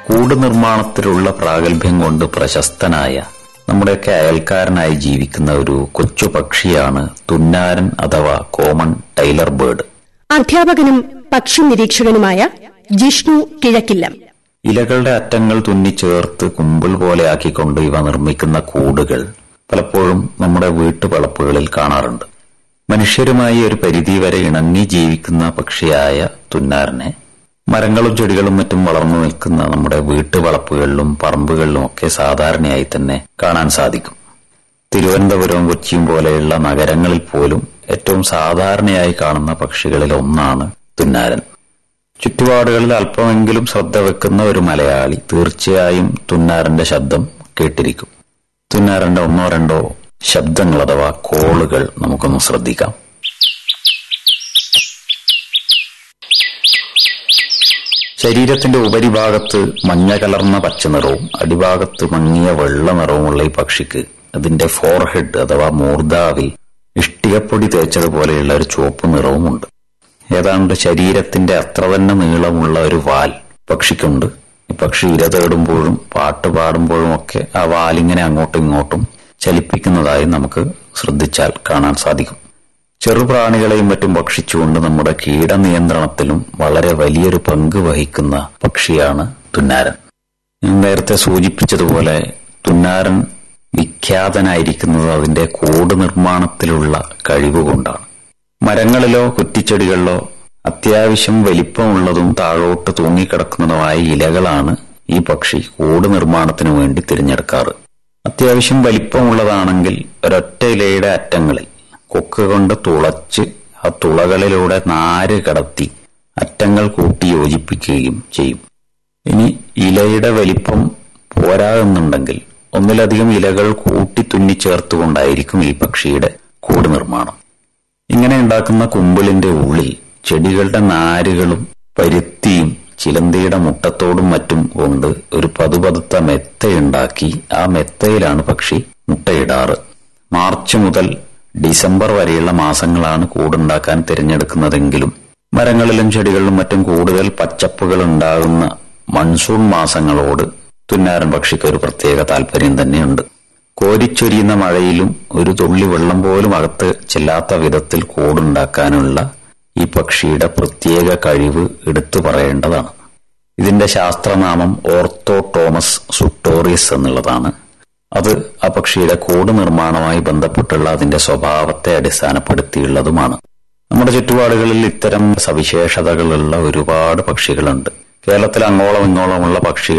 കൂട് നിർമ്മാണത്തിലുള്ള പ്രാഗൽഭ്യം കൊണ്ട് പ്രശസ്തനായ നമ്മുടെയൊക്കെ അയൽക്കാരനായി ജീവിക്കുന്ന ഒരു കൊച്ചു പക്ഷിയാണ് തുന്നാരൻ അഥവാ കോമൺ ടൈലർ ബേർഡ് അധ്യാപകനും പക്ഷി നിരീക്ഷകനുമായ ജിഷ്ണു കിഴക്കില്ലം ഇലകളുടെ അറ്റങ്ങൾ തുന്നിച്ചേർത്ത് കുമ്പിൾ പോലെയാക്കിക്കൊണ്ട് ഇവ നിർമ്മിക്കുന്ന കൂടുകൾ പലപ്പോഴും നമ്മുടെ വീട്ടുവളപ്പുകളിൽ കാണാറുണ്ട് മനുഷ്യരുമായി ഒരു പരിധിവരെ ഇണങ്ങി ജീവിക്കുന്ന പക്ഷിയായ തുന്നാരനെ മരങ്ങളും ചെടികളും മറ്റും വളർന്നു നിൽക്കുന്ന നമ്മുടെ വീട്ടുവളപ്പുകളിലും പറമ്പുകളിലും ഒക്കെ സാധാരണയായി തന്നെ കാണാൻ സാധിക്കും തിരുവനന്തപുരവും കൊച്ചിയും പോലെയുള്ള നഗരങ്ങളിൽ പോലും ഏറ്റവും സാധാരണയായി കാണുന്ന പക്ഷികളിൽ ഒന്നാണ് തുന്നാരൻ ചുറ്റുപാടുകളിൽ അല്പമെങ്കിലും ശ്രദ്ധ വെക്കുന്ന ഒരു മലയാളി തീർച്ചയായും തുന്നാരന്റെ ശബ്ദം കേട്ടിരിക്കും തുന്നാരന്റെ ഒന്നോ രണ്ടോ ശബ്ദങ്ങൾ അഥവാ കോളുകൾ നമുക്കൊന്ന് ശ്രദ്ധിക്കാം ശരീരത്തിന്റെ ഉപരിഭാഗത്ത് മഞ്ഞ കലർന്ന പച്ച നിറവും അടിഭാഗത്ത് മങ്ങിയ വെള്ള നിറവുമുള്ള ഈ പക്ഷിക്ക് അതിന്റെ ഫോർഹെഡ് അഥവാ മൂർധാവിൽ ഇഷ്ടികപ്പൊടി തേച്ചതുപോലെയുള്ള ഒരു ചുവപ്പ് നിറവുമുണ്ട് ഏതാണ്ട് ശരീരത്തിന്റെ അത്ര തന്നെ നീളമുള്ള ഒരു വാൽ പക്ഷിക്കുണ്ട് ഈ പക്ഷി ഇര തേടുമ്പോഴും പാട്ട് പാടുമ്പോഴും ഒക്കെ ആ വാലിങ്ങനെ അങ്ങോട്ടും ഇങ്ങോട്ടും ചലിപ്പിക്കുന്നതായി നമുക്ക് ശ്രദ്ധിച്ചാൽ കാണാൻ സാധിക്കും ചെറുപ്രാണികളെയും മറ്റും ഭക്ഷിച്ചുകൊണ്ട് നമ്മുടെ കീടനിയന്ത്രണത്തിലും വളരെ വലിയൊരു പങ്ക് വഹിക്കുന്ന പക്ഷിയാണ് തുന്നാരൻ ഞാൻ നേരത്തെ സൂചിപ്പിച്ചതുപോലെ തുന്നാരൻ വിഖ്യാതനായിരിക്കുന്നത് അതിന്റെ കൂട് നിർമ്മാണത്തിലുള്ള കഴിവ് കൊണ്ടാണ് മരങ്ങളിലോ കുറ്റിച്ചെടികളിലോ അത്യാവശ്യം വലിപ്പമുള്ളതും താഴോട്ട് തൂങ്ങിക്കിടക്കുന്നതുമായ ഇലകളാണ് ഈ പക്ഷി കൂട് നിർമ്മാണത്തിനു വേണ്ടി തിരഞ്ഞെടുക്കാറ് അത്യാവശ്യം വലിപ്പമുള്ളതാണെങ്കിൽ ഒരൊറ്റ ഇലയുടെ അറ്റങ്ങളിൽ കൊക്ക് കൊണ്ട് തുളച്ച് ആ തുളകളിലൂടെ നാര് കടത്തി അറ്റങ്ങൾ കൂട്ടി യോജിപ്പിക്കുകയും ചെയ്യും ഇനി ഇലയുടെ വലിപ്പം പോരാകുന്നുണ്ടെങ്കിൽ ഒന്നിലധികം ഇലകൾ കൂട്ടി തുന്നിച്ചേർത്തുകൊണ്ടായിരിക്കും ഈ പക്ഷിയുടെ കൂട് നിർമ്മാണം ഇങ്ങനെ ഉണ്ടാക്കുന്ന കുമ്പിളിന്റെ ഉള്ളിൽ ചെടികളുടെ നാരുകളും പരുത്തിയും ചിലന്തിയുടെ മുട്ടത്തോടും മറ്റും കൊണ്ട് ഒരു പതുപതുത്ത മെത്തയുണ്ടാക്കി ആ മെത്തയിലാണ് പക്ഷി മുട്ടയിടാറ് മാർച്ച് മുതൽ ഡിസംബർ വരെയുള്ള മാസങ്ങളാണ് കൂടുണ്ടാക്കാൻ തിരഞ്ഞെടുക്കുന്നതെങ്കിലും മരങ്ങളിലും ചെടികളിലും മറ്റും കൂടുതൽ പച്ചപ്പുകൾ ഉണ്ടാകുന്ന മൺസൂൺ മാസങ്ങളോട് തുന്നാരൻ പക്ഷിക്ക് ഒരു പ്രത്യേക താല്പര്യം തന്നെയുണ്ട് കോരിച്ചൊരിയുന്ന മഴയിലും ഒരു തുള്ളി വെള്ളം പോലും അകത്ത് ചെല്ലാത്ത വിധത്തിൽ കൂടുണ്ടാക്കാനുള്ള ഈ പക്ഷിയുടെ പ്രത്യേക കഴിവ് എടുത്തു പറയേണ്ടതാണ് ഇതിന്റെ ശാസ്ത്രനാമം ഓർത്തോടോമസ് സുട്ടോറിയസ് എന്നുള്ളതാണ് അത് ആ പക്ഷിയുടെ കൂട് നിർമ്മാണവുമായി ബന്ധപ്പെട്ടുള്ള അതിന്റെ സ്വഭാവത്തെ അടിസ്ഥാനപ്പെടുത്തിയുള്ളതുമാണ് നമ്മുടെ ചുറ്റുപാടുകളിൽ ഇത്തരം സവിശേഷതകളുള്ള ഒരുപാട് പക്ഷികളുണ്ട് കേരളത്തിൽ അങ്ങോളം ഇങ്ങോളമുള്ള പക്ഷികൾ